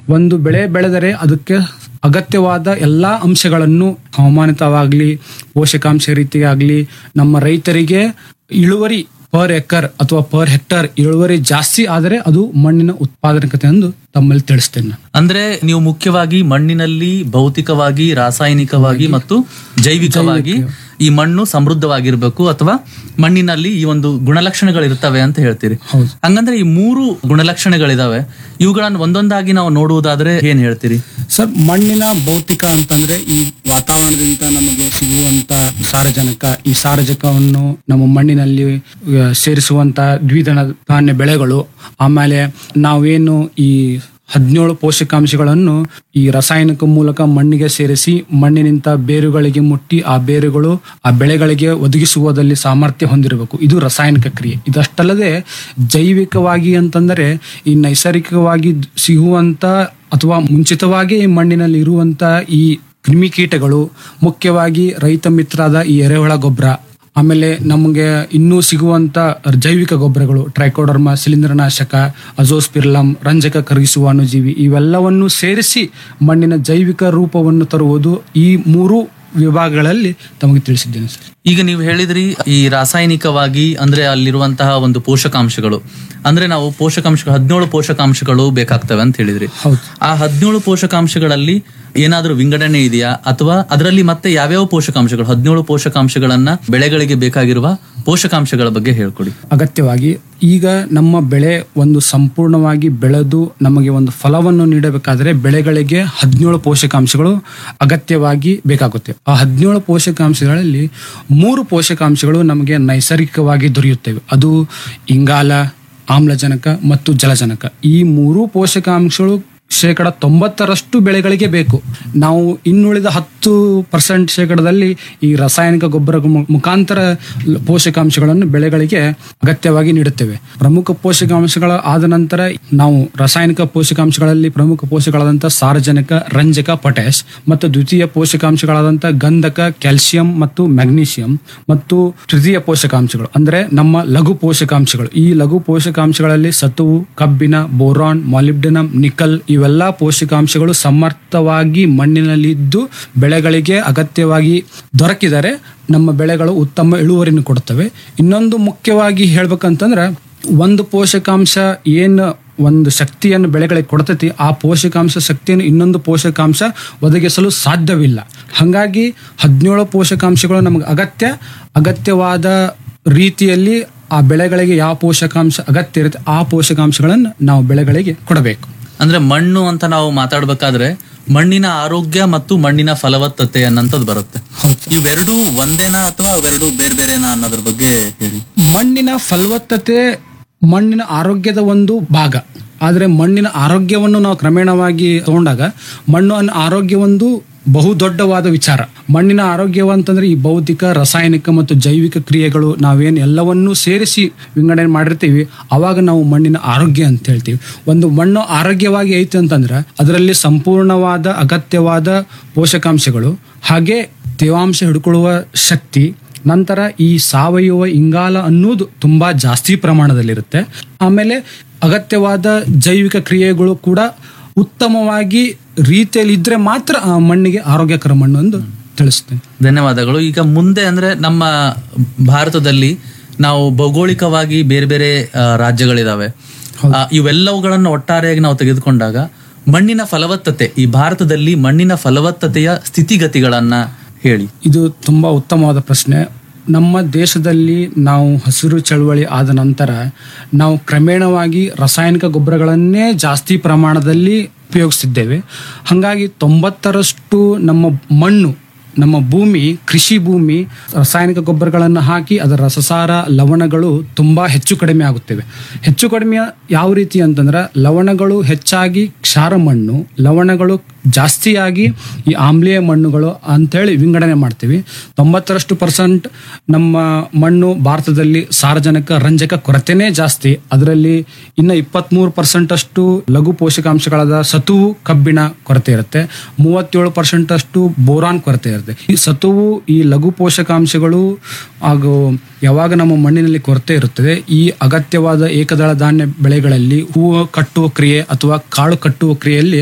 ಒಂದು ಬೆಳೆ ಬೆಳೆದರೆ ಅದಕ್ಕೆ ಅಗತ್ಯವಾದ ಎಲ್ಲಾ ಅಂಶಗಳನ್ನು ಹವಾಮಾನಿತವಾಗ್ಲಿ ಪೋಷಕಾಂಶ ರೀತಿಯಾಗ್ಲಿ ನಮ್ಮ ರೈತರಿಗೆ ಇಳುವರಿ ಪರ್ ಎಕರ್ ಅಥವಾ ಪರ್ ಹೆಕ್ಟರ್ ಇಳುವರಿ ಜಾಸ್ತಿ ಆದರೆ ಅದು ಮಣ್ಣಿನ ಉತ್ಪಾದಕತೆ ಎಂದು ತಮ್ಮಲ್ಲಿ ತಿಳಿಸ್ತೇನೆ ನಾನು ಅಂದ್ರೆ ನೀವು ಮುಖ್ಯವಾಗಿ ಮಣ್ಣಿನಲ್ಲಿ ಭೌತಿಕವಾಗಿ ರಾಸಾಯನಿಕವಾಗಿ ಮತ್ತು ಜೈವಿಕವಾಗಿ ಈ ಮಣ್ಣು ಸಮೃದ್ಧವಾಗಿರ್ಬೇಕು ಅಥವಾ ಮಣ್ಣಿನಲ್ಲಿ ಈ ಒಂದು ಗುಣಲಕ್ಷಣಗಳಿರ್ತವೆ ಅಂತ ಹೇಳ್ತೀರಿ ಹೌದು. ಹಂಗಂದ್ರೆ ಈ ಮೂರು ಗುಣಲಕ್ಷಣಗಳಿದಾವೆ ಇವುಗಳನ್ನು ಒಂದೊಂದಾಗಿ ನಾವು ನೋಡುವುದಾದ್ರೆ ಏನ್ ಹೇಳ್ತೀರಿ ಸರ್ ಮಣ್ಣಿನ ಭೌತಿಕ ಅಂತಂದ್ರೆ ಈ ವಾತಾವರಣದಿಂದ ನಮಗೆ ಸಿಗುವಂತ ಸಾರಜನಕ ಈ ಸಾರಜನಕವನ್ನು ನಮ್ಮ ಮಣ್ಣಿನಲ್ಲಿ ಆ, ಸೇರಿಸುವಂತ ದ್ವಿದಳ ಧಾನ್ಯ ಬೆಳೆಗಳು ಆಮೇಲೆ ನಾವೇನು ಈ ಹದಿನೇಳು ಪೋಷಕಾಂಶಗಳನ್ನು ಈ ರಾಸಾಯನಿಕ ಮೂಲಕ ಮಣ್ಣಿಗೆ ಸೇರಿಸಿ ಮಣ್ಣಿನಿಂದ ಬೇರುಗಳಿಗೆ ಮುಟ್ಟಿ ಆ ಬೇರುಗಳು ಆ ಬೆಳೆಗಳಿಗೆ ಒದಗಿಸುವುದರಲ್ಲಿ ಸಾಮರ್ಥ್ಯ ಹೊಂದಿರಬೇಕು ಇದು ರಾಸಾಯನಿಕ ಕ್ರಿಯೆ ಇದಷ್ಟಲ್ಲದೆ ಜೈವಿಕವಾಗಿ ಅಂತಂದರೆ ಈ ನೈಸರ್ಗಿಕವಾಗಿ ಸಿಗುವಂತ ಅಥವಾ ಮುಂಚಿತವಾಗಿ ಈ ಮಣ್ಣಿನಲ್ಲಿ ಇರುವಂತ ಈ ಕ್ರಿಮಿಕೀಟಗಳು ಮುಖ್ಯವಾಗಿ ರೈತ ಮಿತ್ರಾದ ಈ ಎರೆಹುಳ ಗೊಬ್ಬರ ಆಮೇಲೆ ನಮಗೆ ಇನ್ನೂ ಸಿಗುವಂತ ಜೈವಿಕ ಗೊಬ್ಬರಗಳು ಟ್ರೈಕೋಡರ್ಮ ಶಿಲೀಂಧ್ರನಾಶಕ ಅಜೋಸ್ಪಿರ್ಲಮ್ ರಂಜಕ ಕರಗಿಸುವ ಅಣುಜೀವಿ ಇವೆಲ್ಲವನ್ನು ಸೇರಿಸಿ ಮಣ್ಣಿನ ಜೈವಿಕ ರೂಪವನ್ನು ತರುವುದು ಈ ಮೂರು ವಿಭಾಗಗಳಲ್ಲಿ ತಮಗೆ ತಿಳಿಸಿದ್ದೇನೆ ಸರ್ ಈಗ ನೀವು ಹೇಳಿದ್ರಿ ಈ ರಾಸಾಯನಿಕವಾಗಿ ಅಂದ್ರೆ ಅಲ್ಲಿರುವಂತಹ ಒಂದು ಪೋಷಕಾಂಶಗಳು ಅಂದ್ರೆ ನಾವು ಪೋಷಕಾಂಶ ಹದಿನೇಳು ಪೋಷಕಾಂಶಗಳು ಬೇಕಾಗ್ತವೆ ಅಂತ ಹೇಳಿದ್ರಿ ಹೌದು ಆ ಹದಿನೇಳು ಪೋಷಕಾಂಶಗಳಲ್ಲಿ ಏನಾದ್ರೂ ವಿಂಗಡಣೆ ಇದೆಯಾ ಅಥವಾ ಅದರಲ್ಲಿ ಮತ್ತೆ ಯಾವ್ಯಾವ ಪೋಷಕಾಂಶಗಳು ಹದಿನೇಳು ಪೋಷಕಾಂಶಗಳನ್ನ ಬೆಳೆಗಳಿಗೆ ಬೇಕಾಗಿರುವ ಪೋಷಕಾಂಶಗಳ ಬಗ್ಗೆ ಹೇಳ್ಕೊಡಿ ಅಗತ್ಯವಾಗಿ ಈಗ ನಮ್ಮ ಬೆಳೆ ಒಂದು ಸಂಪೂರ್ಣವಾಗಿ ಬೆಳೆದು ನಮಗೆ ಒಂದು ಫಲವನ್ನು ನೀಡಬೇಕಾದರೆ ಬೆಳೆಗಳಿಗೆ ಹದಿನೇಳು ಪೋಷಕಾಂಶಗಳು ಅಗತ್ಯವಾಗಿ ಬೇಕಾಗುತ್ತೆ ಆ ಹದಿನೇಳು ಪೋಷಕಾಂಶಗಳಲ್ಲಿ ಮೂರು ಪೋಷಕಾಂಶಗಳು ನಮಗೆ ನೈಸರ್ಗಿಕವಾಗಿ ದೊರೆಯುತ್ತವೆ ಅದು ಇಂಗಾಲ ಆಮ್ಲಜನಕ ಮತ್ತು ಜಲಜನಕ ಈ ಮೂರು ಪೋಷಕಾಂಶಗಳು ಶೇಕಡ ತೊಂಬತ್ತರಷ್ಟು ಬೆಳೆಗಳಿಗೆ ಬೇಕು ನಾವು ಇನ್ನುಳಿದ ಹತ್ತು ಪರ್ಸೆಂಟ್ ಶೇಕಡದಲ್ಲಿ ಈ ರಾಸಾಯನಿಕ ಗೊಬ್ಬರ ಮು- ಮುಖಾಂತರ ಲ- ಪೋಷಕಾಂಶಗಳನ್ನು ಬೆಳೆಗಳಿಗೆ ಅಗತ್ಯವಾಗಿ ನೀಡುತ್ತೇವೆ ಪ್ರಮುಖ ಪೋಷಕಾಂಶಗಳ ಆದ ನಂತರ ನಾವು ರಾಸಾಯನಿಕ ಪೋಷಕಾಂಶಗಳಲ್ಲಿ ಪ್ರಮುಖ ಪೋಷಕಗಳಾದಂಥ ಸಾರಜನಕ ರಂಜಕ ಪೊಟ್ಯಾಶ್ ಮತ್ತು ದ್ವಿತೀಯ ಪೋಷಕಾಂಶಗಳಾದಂಥ ಗಂಧಕ ಕ್ಯಾಲ್ಸಿಯಂ ಮತ್ತು ಮ್ಯಾಗ್ನೀಷಿಯಂ ಮತ್ತು ತೃತೀಯ ಪೋಷಕಾಂಶಗಳು ಅಂದ್ರೆ ನಮ್ಮ ಲಘು ಪೋಷಕಾಂಶಗಳು ಈ ಲಘು ಪೋಷಕಾಂಶಗಳಲ್ಲಿ ಸತುವು ಕಬ್ಬಿಣ ಬೋರಾನ್ ಮಾಲಿಬ್ಡಿನಮ್ ನಿಕಲ್ ಇವೆಲ್ಲ ಪೋಷಕಾಂಶಗಳು ಸಮರ್ಥವಾಗಿ ಮಣ್ಣಿನಲ್ಲಿದ್ದು ಬೆಳೆಗಳಿಗೆ ಅಗತ್ಯವಾಗಿ ದೊರಕಿದರೆ ನಮ್ಮ ಬೆಳೆಗಳು ಉತ್ತಮ ಇಳುವರಿಯನ್ನು ಕೊಡುತ್ತವೆ ಇನ್ನೊಂದು ಮುಖ್ಯವಾಗಿ ಹೇಳ್ಬೇಕಂತಂದ್ರೆ ಒಂದು ಪೋಷಕಾಂಶ ಏನು ಒಂದು ಶಕ್ತಿಯನ್ನು ಬೆಳೆಗಳಿಗೆ ಕೊಡ್ತೈತಿ ಆ ಪೋಷಕಾಂಶ ಶಕ್ತಿಯನ್ನು ಇನ್ನೊಂದು ಪೋಷಕಾಂಶ ಒದಗಿಸಲು ಸಾಧ್ಯವಿಲ್ಲ ಹಾಗಾಗಿ ಹದಿನೇಳು ಪೋಷಕಾಂಶಗಳು ನಮಗೆ ಅಗತ್ಯ ಅಗತ್ಯವಾದ ರೀತಿಯಲ್ಲಿ ಆ ಬೆಳೆಗಳಿಗೆ ಯಾವ ಪೋಷಕಾಂಶ ಅಗತ್ಯ ಇರುತ್ತೆ ಆ ಪೋಷಕಾಂಶಗಳನ್ನು ನಾವು ಬೆಳೆಗಳಿಗೆ ಕೊಡಬೇಕು ಅಂದ್ರೆ ಮಣ್ಣು ಅಂತ ನಾವು ಮಾತಾಡ್ಬೇಕಾದ್ರೆ ಮಣ್ಣಿನ ಆರೋಗ್ಯ ಮತ್ತು ಮಣ್ಣಿನ ಫಲವತ್ತತೆ ಅನ್ನಂಥದ್ದು ಬರುತ್ತೆ ಇವೆರಡೂ ಒಂದೇನಾ ಅಥವಾ ಅವೆರಡೂ ಬೇರೆ ಬೇರೆನಾ ಅನ್ನೋದ್ರ ಬಗ್ಗೆ ಹೇಳಿ ಮಣ್ಣಿನ ಫಲವತ್ತತೆ ಮಣ್ಣಿನ ಆರೋಗ್ಯದ ಒಂದು ಭಾಗ ಆದರೆ ಮಣ್ಣಿನ ಆರೋಗ್ಯವನ್ನು ನಾವು ಕ್ರಮೇಣವಾಗಿ ತಗೊಂಡಾಗ ಮಣ್ಣು ಅನ್ನೋ ಆರೋಗ್ಯ ಒಂದು ಬಹು ದೊಡ್ಡವಾದ ವಿಚಾರ ಮಣ್ಣಿನ ಆರೋಗ್ಯವಂತಂದ್ರೆ ಈ ಭೌತಿಕ ರಾಸಾಯನಿಕ ಮತ್ತು ಜೈವಿಕ ಕ್ರಿಯೆಗಳು ನಾವೇನು ಎಲ್ಲವನ್ನೂ ಸೇರಿಸಿ ವಿಂಗಡಣೆ ಮಾಡಿರ್ತೀವಿ ಅವಾಗ ನಾವು ಮಣ್ಣಿನ ಆರೋಗ್ಯ ಅಂತ ಹೇಳ್ತೀವಿ ಒಂದು ಮಣ್ಣು ಆರೋಗ್ಯವಾಗಿ ಐತೆ ಅಂತಂದ್ರೆ ಅದರಲ್ಲಿ ಸಂಪೂರ್ಣವಾದ ಅಗತ್ಯವಾದ ಪೋಷಕಾಂಶಗಳು ಹಾಗೆ ತೇವಾಂಶ ಹಿಡ್ಕೊಳ್ಳುವ ಶಕ್ತಿ ನಂತರ ಈ ಸಾವಯವ ಇಂಗಾಲ ಅನ್ನೋದು ತುಂಬಾ ಜಾಸ್ತಿ ಪ್ರಮಾಣದಲ್ಲಿರುತ್ತೆ ಆಮೇಲೆ ಅಗತ್ಯವಾದ ಜೈವಿಕ ಕ್ರಿಯೆಗಳು ಕೂಡ ಉತ್ತಮವಾಗಿ ರೀತಿಯಲ್ಲಿ ಇದ್ರೆ ಮಾತ್ರ ಆ ಮಣ್ಣಿಗೆ ಆರೋಗ್ಯಕರ ಮಣ್ಣು ಎಂದು ತಿಳಿಸ್ತೇನೆ ಧನ್ಯವಾದಗಳು ಈಗ ಮುಂದೆ ಅಂದ್ರೆ ನಮ್ಮ ಭಾರತದಲ್ಲಿ ನಾವು ಭೌಗೋಳಿಕವಾಗಿ ಬೇರೆ ಬೇರೆ ಆ, ರಾಜ್ಯಗಳಿದಾವೆ ಆ, ಇವೆಲ್ಲವುಗಳನ್ನು ಒಟ್ಟಾರೆಯಾಗಿ ನಾವು ತೆಗೆದುಕೊಂಡಾಗ ಮಣ್ಣಿನ ಫಲವತ್ತತೆ ಈ ಭಾರತದಲ್ಲಿ ಮಣ್ಣಿನ ಫಲವತ್ತತೆಯ ಸ್ಥಿತಿಗತಿಗಳನ್ನ ಹೇಳಿ ಇದು ತುಂಬಾ ಉತ್ತಮವಾದ ಪ್ರಶ್ನೆ ನಮ್ಮ ದೇಶದಲ್ಲಿ ನಾವು ಹಸಿರು ಚಳವಳಿ ಆದ ನಂತರ ನಾವು ಕ್ರಮೇಣವಾಗಿ ರಾಸಾಯನಿಕ ಗೊಬ್ಬರಗಳನ್ನೇ ಜಾಸ್ತಿ ಪ್ರಮಾಣದಲ್ಲಿ ಉಪಯೋಗಿಸ್ತಿದ್ದೇವೆ ಹಾಗಾಗಿ ತೊಂಬತ್ತರಷ್ಟು ನಮ್ಮ ಮಣ್ಣು ನಮ್ಮ ಭೂಮಿ ಕೃಷಿ ಭೂಮಿ ರಾಸಾಯನಿಕ ಗೊಬ್ಬರಗಳನ್ನು ಹಾಕಿ ಅದರ ರಸಸಾರ ಲವಣಗಳು ತುಂಬಾ ಹೆಚ್ಚು ಕಡಿಮೆ ಆಗುತ್ತವೆ ಹೆಚ್ಚು ಕಡಿಮೆ ಯಾವ ರೀತಿ ಅಂತಂದ್ರೆ ಲವಣಗಳು ಹೆಚ್ಚಾಗಿ ಕ್ಷಾರ ಮಣ್ಣು ಲವಣಗಳು ಜಾಸ್ತಿಯಾಗಿ ಈ ಆಮ್ಲೀಯ ಮಣ್ಣುಗಳು ಅಂತೇಳಿ ವಿಂಗಡಣೆ ಮಾಡ್ತೀವಿ ತೊಂಬತ್ತರಷ್ಟು ಪರ್ಸೆಂಟ್ ನಮ್ಮ ಮಣ್ಣು ಭಾರತದಲ್ಲಿ ಸಾರಜನಕ ರಂಜಕ ಕೊರತೆನೇ ಜಾಸ್ತಿ ಅದರಲ್ಲಿ ಇನ್ನು ಇಪ್ಪತ್ಮೂರು ಪರ್ಸೆಂಟ್ ಅಷ್ಟು ಲಘು ಪೋಷಕಾಂಶಗಳಾದ ಸತುವು ಕಬ್ಬಿಣ ಕೊರತೆ ಇರುತ್ತೆ ಮೂವತ್ತೇಳು ಪರ್ಸೆಂಟ್ ಅಷ್ಟು ಬೋರಾನ್ ಕೊರತೆ ಇರುತ್ತೆ ಈ ಸತುವು ಈ ಲಘು ಪೋಷಕಾಂಶಗಳು ಹಾಗೂ ಯಾವಾಗ ನಮ್ಮ ಮಣ್ಣಿನಲ್ಲಿ ಕೊರತೆ ಇರುತ್ತದೆ ಈ ಅಗತ್ಯವಾದ ಏಕದಳ ಧಾನ್ಯ ಬೆಳೆಗಳಲ್ಲಿ ಹೂವು ಕಟ್ಟುವ ಕ್ರಿಯೆ ಅಥವಾ ಕಾಳು ಕಟ್ಟುವ ಕ್ರಿಯೆಯಲ್ಲಿ